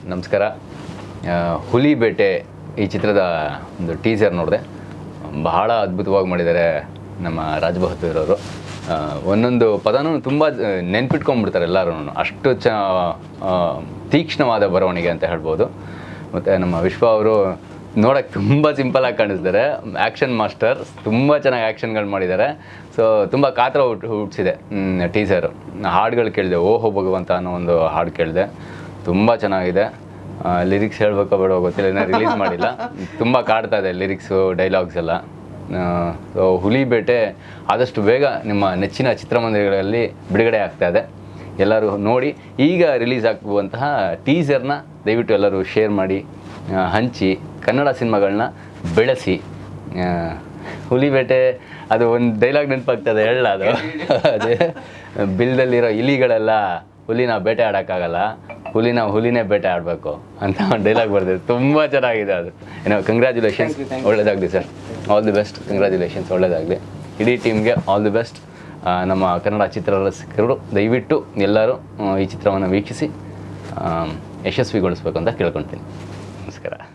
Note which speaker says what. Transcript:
Speaker 1: ನಮಸ್ಕಾರ ಆ, ಹುಲಿ ಬೇಟೆ ಈ ಚಿತ್ರದ ಒಂದು ಟೀಸರ್ ನೋಡಿದೆ ಬಹಳ ಅದ್ಭುತವಾಗಿ ಮಾಡಿದ್ದಾರೆ ನಮ್ಮ ರಾಜ್ ಬಹದ್ದೂರ್ ಅವರು ಆ, ಒಂದೊಂದು ಪದನೂ ತುಂಬ ನೆನ್ಪಿಟ್ಕೊಂಡ್ಬಿಡ್ತಾರೆ ಎಲ್ಲರೂ ಅಷ್ಟು ಚ ಆ, ತೀಕ್ಷ್ಣವಾದ ಬರವಣಿಗೆ ಅಂತ ಹೇಳ್ಬೋದು ಮತ್ತು ನಮ್ಮ ವಿಶ್ವ ಅವರು ನೋಡೋಕ್ಕೆ ತುಂಬ ಸಿಂಪಲಾಗಿ ಕಾಣಿಸ್ತಾರೆ ಆ್ಯಕ್ಷನ್ ಮಾಸ್ಟರ್ ತುಂಬ ಚೆನ್ನಾಗಿ ಆ್ಯಕ್ಷನ್ಗಳು ಮಾಡಿದ್ದಾರೆ ಸೊ ತುಂಬ ಕಾತರ ಹುಟ್ ಹುಟ್ಟಿಸಿದೆ ಟೀಸರು ಹಾಡುಗಳು ಕೇಳಿದೆ ಓಹೋ ಭಗವಂತ ಅನ್ನೋ ಒಂದು ಹಾಡು ಕೇಳಿದೆ ತುಂಬ ಚೆನ್ನಾಗಿದೆ ಲಿರಿಕ್ಸ್ ಹೇಳ್ಬೇಕೋ ಬೇಡೋ ಗೊತ್ತಿಲ್ಲ ಇನ್ನೂ ರಿಲೀಸ್ ಮಾಡಿಲ್ಲ ತುಂಬ ಕಾಡ್ತಾ ಇದೆ ಲಿರಿಕ್ಸು ಡೈಲಾಗ್ಸ್ ಎಲ್ಲ ಸೊ ಹುಲಿ ಬೇಟೆ ಆದಷ್ಟು ಬೇಗ ನಿಮ್ಮ ನೆಚ್ಚಿನ ಚಿತ್ರಮಂದಿರಗಳಲ್ಲಿ ಬಿಡುಗಡೆ ಆಗ್ತಾ ಇದೆ ಎಲ್ಲರೂ ನೋಡಿ ಈಗ ರಿಲೀಸ್ ಆಗುವಂತಹ ಟೀಸರ್ನ ದಯವಿಟ್ಟು ಎಲ್ಲರೂ ಶೇರ್ ಮಾಡಿ ಆ, ಹಂಚಿ ಕನ್ನಡ ಸಿನಿಮಾಗಳನ್ನ ಬೆಳೆಸಿ ಆ, ಹುಲಿ ಬೇಟೆ ಅದು ಒಂದು ಡೈಲಾಗ್ ನೆನಪಾಗ್ತದೆ ಹೇಳ ಅದು ಅದೇ ಬಿಲ್ದಲ್ಲಿರೋ ಇಲಿಗಳೆಲ್ಲ ಹುಲಿನ ಬೇಟೆ ಆಡೋಕ್ಕಾಗಲ್ಲ ಹುಲಿನ ಹುಲಿನೇ ಬೇಟೆ ಆಡಬೇಕು ಅಂತ ಒಂದು ಡೈಲಾಗ್ ಬರ್ದಿದೆ ತುಂಬ ಚೆನ್ನಾಗಿದೆ ಅದು ಏನೋ ಕಂಗ್ರ್ಯಾಚುಲೇಷನ್ಸ್ ಒಳ್ಳೇದಾಗಲಿ sir all the best congratulations ಒಳ್ಳೇದಾಗಲಿ ಇಡೀ ಟೀಮ್ಗೆ ಆಲ್ ದಿ ಬೆಸ್ಟ್ ನಮ್ಮ ಕನ್ನಡ ಚಿತ್ರರಸಿಕರು ದಯವಿಟ್ಟು ಎಲ್ಲರೂ ಆ, ಈ ಚಿತ್ರವನ್ನು ವೀಕ್ಷಿಸಿ ಆ, ಯಶಸ್ವಿಗೊಳಿಸ್ಬೇಕು ಅಂತ ಕೇಳ್ಕೊಳ್ತೀನಿ ನಮಸ್ಕಾರ